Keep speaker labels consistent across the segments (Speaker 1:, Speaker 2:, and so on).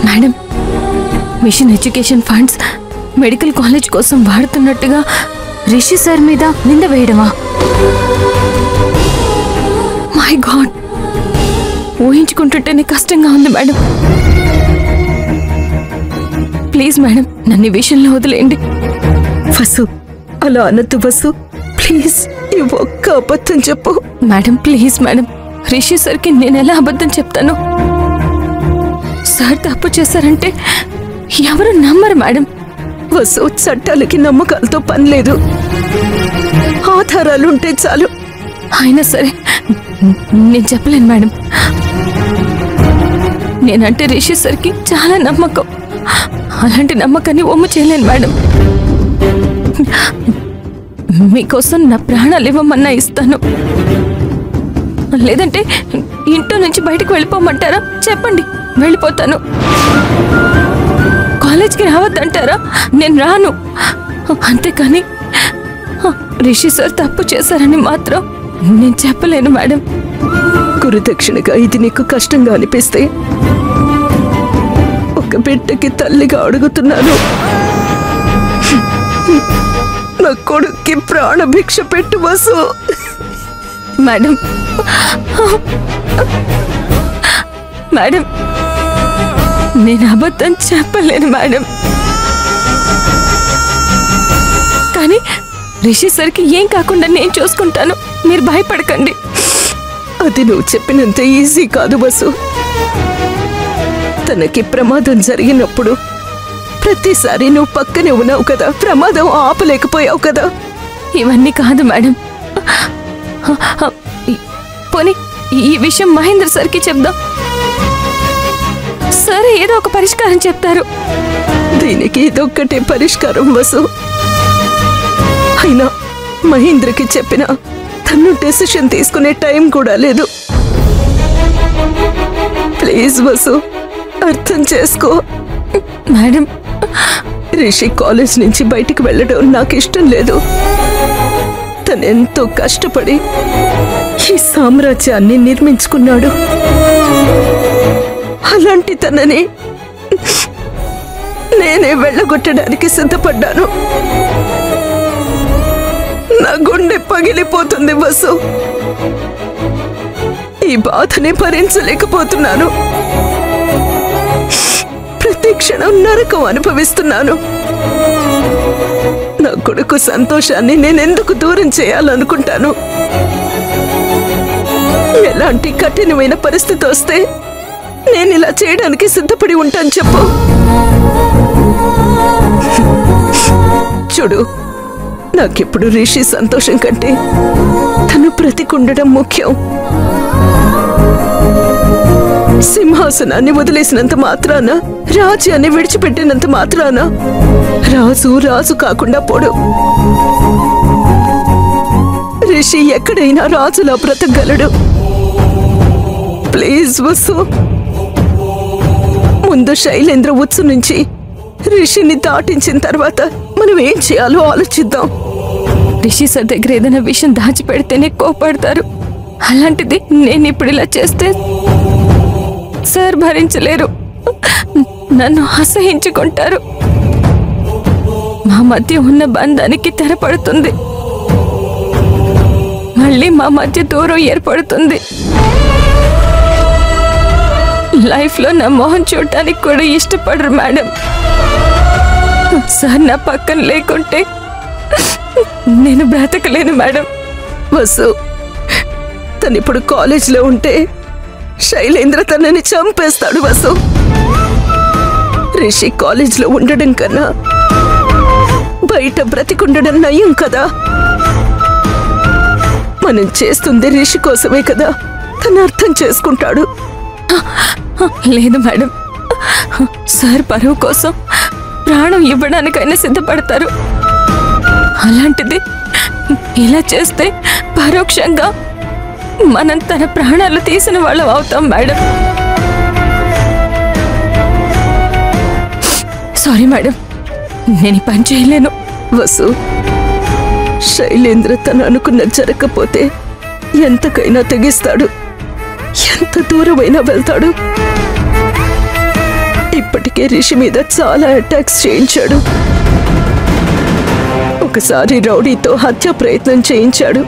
Speaker 1: madam mission education funds medical college కోసం వాడుతున్నట్టుగా Rishi sir మీద నింద వేయడమా మై గాడ్ ఊహించుకుంటుంటేనే కష్టంగా ఉంది మేడం ప్లీజ్ మేడం నన్ను ఈ విషయంలో వదిలేయండి
Speaker 2: వసు అలా అనద్దు వసు ప్లీజ్ ఈ ఒక్క అబద్ధం చెప్పు
Speaker 1: మేడం ప్లీజ్ మేడం రిషి సార్కి నేను ఎలా అబద్ధం చెప్తాను సార్ తప్పు చేశారంటే ఎవరు నమ్మరు మేడం
Speaker 2: వసు చట్టాలకి నమ్మకాలతో పని లేదు ఆధారాలు ఉంటే చాలు
Speaker 1: అయినా సరే నేను చెప్పలేను మేడం నేనంటే రిషి సార్కి చాలా నమ్మకం అలాంటి నమ్మకాన్ని ఒమ్ము చేయలేను మేడం మీకోసం నా ప్రాణాలు ఇవ్వమన్నా ఇస్తాను లేదంటే ఇంట్లో నుంచి బయటకు వెళ్ళిపోమంటారా చెప్పండి వెళ్ళిపోతాను కాలేజ్కి రావద్దంటారా నేను రాను అంతేకాని రిషి సార్ తప్పు చేశారని మాత్రం నేను చెప్పలేను మేడం
Speaker 2: గురుదక్షిణగా ఇది నీకు కష్టంగా అనిపిస్తే ఒక బిడ్డకి తల్లిగా అడుగుతున్నాను నా కొడుక్కి ప్రాణభిక్ష పెట్టు వసు
Speaker 1: మేడం మేడం నేను అబద్ధం చెప్పలేను మేడం కానీ రిషి సార్కి ఏం కాకుండా నేను చూసుకుంటాను మీరు భయపడకండి
Speaker 2: అది నువ్వు చెప్పినంత ఈజీ కాదు వసు తనకి ప్రమాదం జరిగినప్పుడు ప్రతిసారి నువ్వు పక్కనే ఉన్నావు కదా ప్రమాదం ఆపలేకపోయావు కదా
Speaker 1: ఇవన్నీ కాదు మేడం పోనీ ఈ విషయం మహేంద్ర సార్కి చెప్దాం సరే ఏదో ఒక పరిష్కారం చెప్తారు
Speaker 2: దీనికి ఇదొక్కటే పరిష్కారం వసు అయినా మహేంద్రకి చెప్పిన తను డెసిషన్ తీసుకునే టైం కూడా లేదు ప్లీజ్ వసు అర్థం చేసుకో
Speaker 1: మేడం
Speaker 2: రిషి కాలేజ్ నుంచి బయటికి వెళ్ళడం నాకు ఇష్టం లేదు తనెంతో కష్టపడి ఈ సామ్రాజ్యాన్ని నిర్మించుకున్నాడు అలాంటి తనని నేనే వెళ్ళగొట్టడానికి సిద్ధపడ్డాను నా గుండె పగిలిపోతుంది బస్సు ఈ బాధని భరించలేకపోతున్నాను ప్రతి క్షణం నరకం అనుభవిస్తున్నాను నా కొడుకు సంతోషాన్ని నేనెందుకు దూరం చేయాలనుకుంటాను ఎలాంటి కఠినమైన పరిస్థితి వస్తే నేను ఇలా చేయడానికి సిద్ధపడి ఉంటాను చెప్పు చూడు నాకెప్పుడు రిషి సంతోషం కంటే తను బ్రతికుండడం ముఖ్యం సింహాసనాన్ని వదిలేసినంత మాత్రాన రాజ్యాన్ని విడిచిపెట్టినంత మాత్రాన రాజు రాజు కాకుండా పోడు రిషి ఎక్కడైనా రాజులా బ్రతకగలడు ప్లీజ్ వసు ముందు శైలేంద్ర ఉత్సు నుంచి రిషిని దాటించిన తర్వాత మనం ఏం చేయాలో ఆలోచిద్దాం
Speaker 1: రిషి సార్ దగ్గర ఏదైనా విషయం దాచిపెడితేనే కోపడతారు అలాంటిది నేను ఇప్పుడు ఇలా చేస్తే సార్ భరించలేరు నన్ను అసహించుకుంటారు మా మధ్య ఉన్న బంధానికి తెరపడుతుంది మళ్ళీ మా మధ్య దూరం ఏర్పడుతుంది లైఫ్లో నా మొహం చూడటానికి కూడా ఇష్టపడరు మేడం సార్ నా పక్కన లేకుంటే నేను బ్రతకలేను మేడం
Speaker 2: వసు తను ఇప్పుడు కాలేజీలో ఉంటే శైలేంద్ర తనని చంపేస్తాడు వసు రిషి కాలేజీలో ఉండడం కన్నా బయట బ్రతికుండడం నయం కదా మనం చేస్తుంది రిషి కోసమే కదా తను అర్థం చేసుకుంటాడు
Speaker 1: లేదు మేడం సార్ పరువు కోసం ప్రాణం ఇవ్వడానికైనా సిద్ధపడతారు అలాంటిది ఇలా చేస్తే పరోక్షంగా మనం తన ప్రాణాలు తీసిన వాళ్ళం అవుతాం మేడం సారీ మేడం నేను ఈ పని చేయలేను
Speaker 2: వసు శైలేంద్ర తను అనుకున్న జరగకపోతే ఎంతకైనా తెగిస్తాడు ఎంత దూరమైనా వెళ్తాడు ఇప్పటి ఇప్పటికే రిషి మీద చాలా అటాక్స్ చేయించాడు ఒకసారి రౌడీతో హత్య ప్రయత్నం చేయించాడు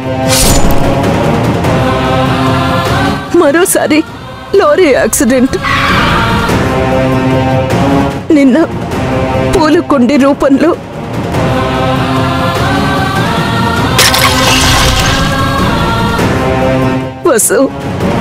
Speaker 2: మరోసారి లారీ యాక్సిడెంట్ నిన్న పూలకుండి రూపంలో వసు